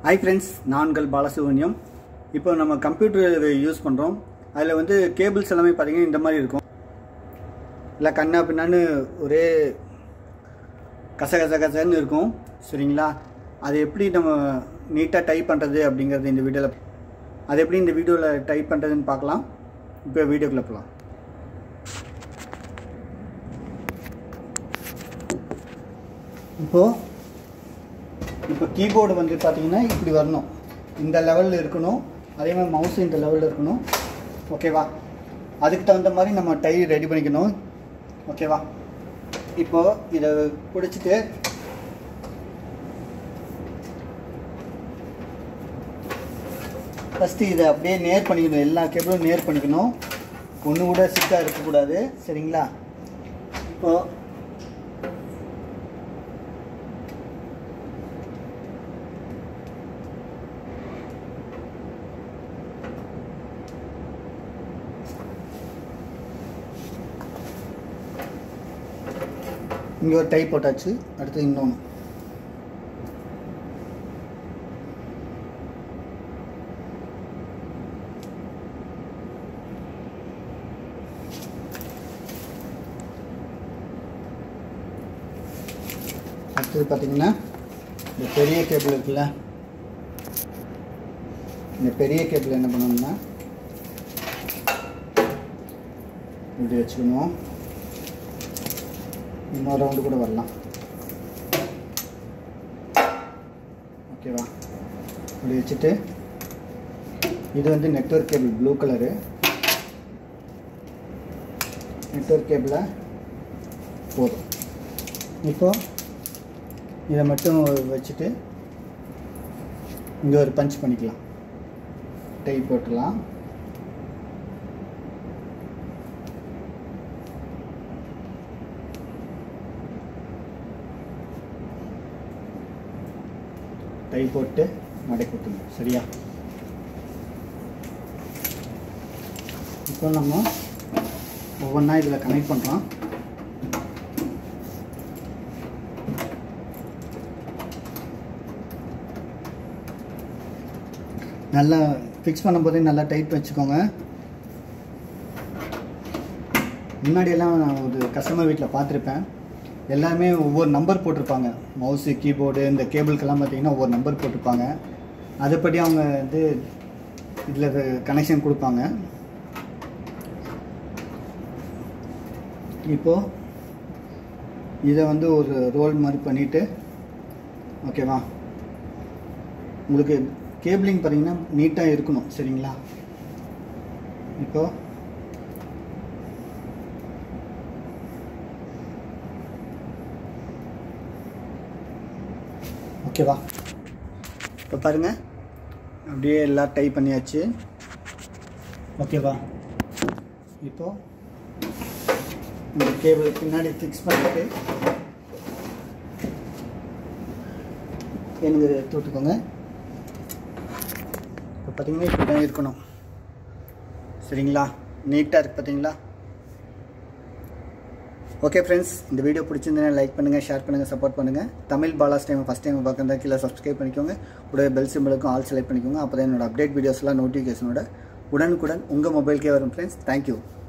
hi friends நான் உங்கள் பாலசுப்ரமணியம் இப்போ நம்ம கம்ப்யூட்டர் யூஸ் பண்ணுறோம் அதில் வந்து கேபிள்ஸ் எல்லாமே பார்த்தீங்கன்னா இந்த மாதிரி இருக்கும் இல்லை கண்ணா பின்னான்னு ஒரே கச கச கசன்னு இருக்கும் சரிங்களா அது எப்படி நம்ம நீட்டாக டைப் பண்ணுறது அப்படிங்கிறது இந்த வீடியோவில் அது எப்படி இந்த வீடியோவில் டைப் பண்ணுறதுன்னு பார்க்கலாம் இப்போ வீடியோக்குள்ளே போகலாம் இப்போது இப்போ கீபோர்டு வந்து பார்த்தீங்கன்னா இப்படி வரணும் இந்த லெவலில் இருக்கணும் அதே மாதிரி மவுஸ் இந்த லெவலில் இருக்கணும் ஓகேவா அதுக்கு தகுந்த மாதிரி நம்ம டை ரெடி பண்ணிக்கணும் ஓகேவா இப்போது இதை பிடிச்சிட்டு ஃபஸ்ட்டு இதை அப்படியே நேர் பண்ணிக்கணும் எல்லா கேபிளும் நேர் பண்ணிக்கணும் ஒன்று கூட சிக்காக இருக்கக்கூடாது சரிங்களா இப்போது இங்கே ஒரு டை போட்டாச்சு அடுத்து இன்னொன்று அடுத்தது பார்த்தீங்கன்னா இந்த பெரிய கேபிள் இருக்குல்ல இந்த பெரிய கேபிள் என்ன பண்ணணும்னா இப்படி வச்சுக்கணும் இன்னொரு ரவுண்டு கூட வரலாம் ஓகேவா இப்படி வச்சுட்டு இது வந்து network cable blue colour network கேபிளை போதும் இப்போ இதை மட்டும் வச்சுட்டு இங்கே ஒரு பஞ்ச் பண்ணிக்கலாம் டை போட்டுடலாம் டை போட்டு மடக்கி விட்டுணும் சரியா இப்போ நம்ம ஒவ்வொன்றா இதில் கனெக்ட் பண்ணுறோம் நல்லா ஃபிக்ஸ் பண்ணும்போதே நல்லா டைட் வச்சுக்கோங்க முன்னாடியெல்லாம் நான் ஒரு கஸ்டமர் வீட்டில் பார்த்துருப்பேன் எல்லாமே ஒவ்வொரு நம்பர் போட்டிருப்பாங்க மவுஸு கீபோர்டு இந்த கேபிளுக்கெல்லாம் பார்த்தீங்கன்னா ஒவ்வொரு நம்பர் போட்டிருப்பாங்க அதுபடி அவங்க வந்து இதில் கனெக்ஷன் கொடுப்பாங்க இப்போது இதை வந்து ஒரு ரோல் மாதிரி பண்ணிவிட்டு ஓகேவா உங்களுக்கு கேபிளிங் பார்த்தீங்கன்னா நீட்டாக இருக்கணும் சரிங்களா இப்போது ஓகேவா இப்போ பாருங்கள் அப்படியே எல்லாம் டைப் பண்ணியாச்சு ஓகேவா இப்போது இந்த கேபிள் பின்னாடி ஃபிக்ஸ் பண்ணிட்டு எனக்கு தொட்டுக்கோங்க இப்போ பார்த்தீங்கன்னா இப்படி தான் இருக்கணும் சரிங்களா நீட்டாக இருக்குது பார்த்தீங்களா ஓகே ஃப்ரெண்ட்ஸ் இந்த வீடியோ பிடிச்சிருந்தேன்னா லைக் பண்ணுங்கள் ஷேர் பண்ணுங்கள் சப்போர்ட் பண்ணுங்கள் Tamil Balas time first time பார்க்குறதா கீழே சப்ஸ்கிரைப் பண்ணிக்கோங்க கூட பெல் சிம்பிளுக்கும் ஆல் செலக்ட் பண்ணிக்கோங்க அப்போ தான் என்னோட அப்டேட் வீடியோஸ்லாம் நோட்டிஃபிகேஷனோட உடனுக்குடன் உங்கள் மொபைல்க்கே வரும் ஃப்ரெண்ட்ஸ் தேங்க்யூ